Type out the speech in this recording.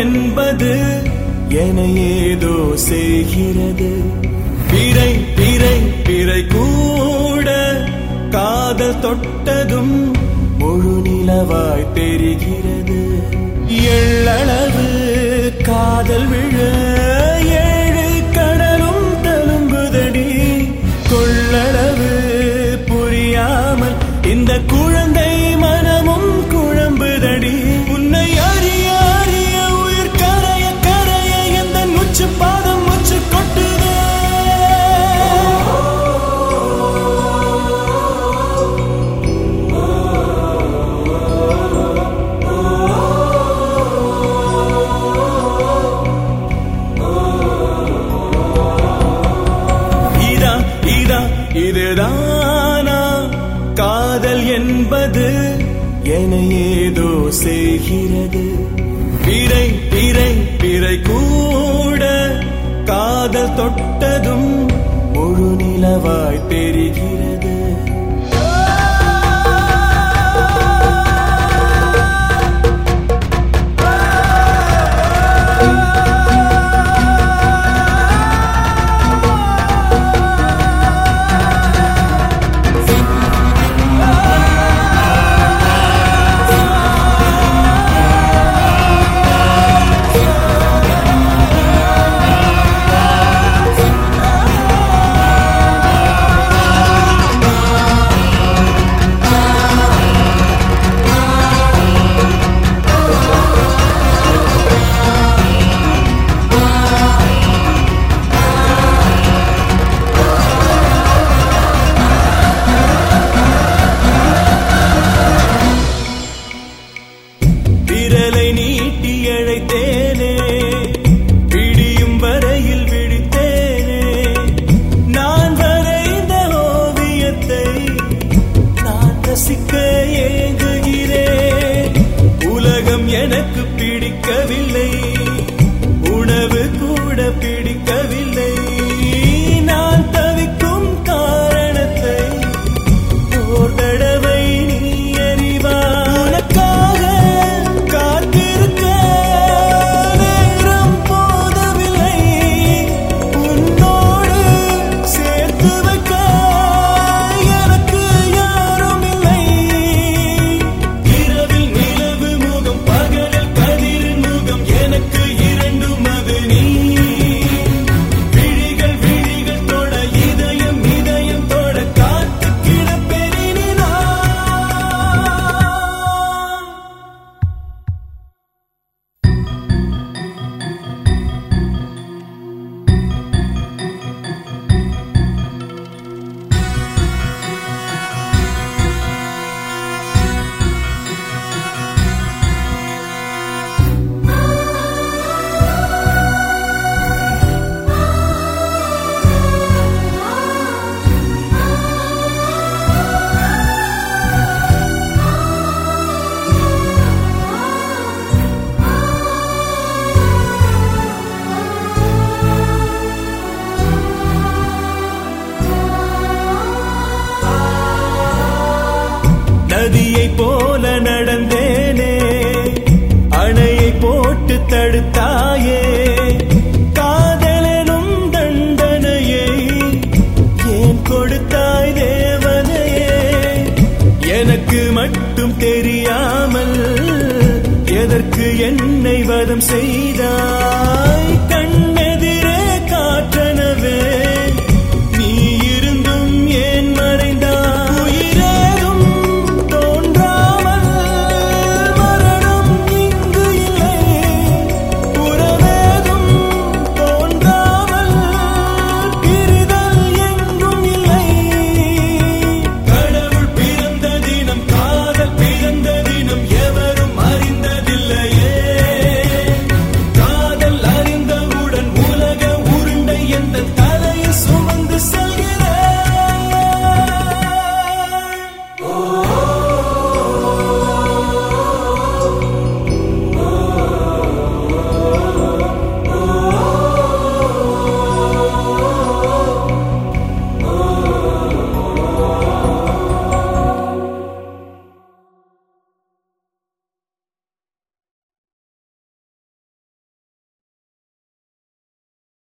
என்பது என ஏதோ செய்கிறது பிறை பிறை பிறை கூட காதல் தொட்டதும் முழு நிலவாய் தெரிகிறது எள்ளளவு காதல் விழ ஏழு கடலும் தழும்புதடி கொள்ளளவு புரியாமல் இந்த குழந்தை மனமும் குழம்புதடி உன்னை அறிய அறிய உயிர் கரைய கரைய எந்த முச்சு பாதம் முச்சு கொட்டுதே இதா இதா இதுதானா காதல் என்பது என ஏதோ செய்கிறது பிறை பிறை பிறை கூட காதல் தொட்டதும் முழு நிலவாய் தெரிகிறது விரலை நீட்டி அழைத்தேனே விடியும் வரையில் விழித்தேனே நான் வரைந்த ஓவியத்தை நான் ரசிக்க ஏங்குகிறேன் உலகம் எனக்கு பிடிக்கவில்லை உணவு கூட பிடிக்கவில்லை நான் தவிக்கும் காரணத்தை ஓர் தடவை நீ அறிவாய் உனக்காக காத்திருக்க நேரம் போதவில்லை உன்னோடு சேர்த்து வைக்க எனக்கு யாரும் இல்லை இரவில் நிலவு முகம் பகலில் கதிரின் முகம் எனக்கு இரண்டும் அது நீ விழிகள் விழிகள் தொட இதயம் இதயம் தொட காத்து கிடப்பெறினி நான் நதியை போல நடந்தேனே அணையை போட்டு தடுத்தாயே காதலனும் தண்டனையை ஏன் கொடுத்தாய் தேவனையே எனக்கு மட்டும் தெரியாமல் எதற்கு என்னை வதம் செய்தாய்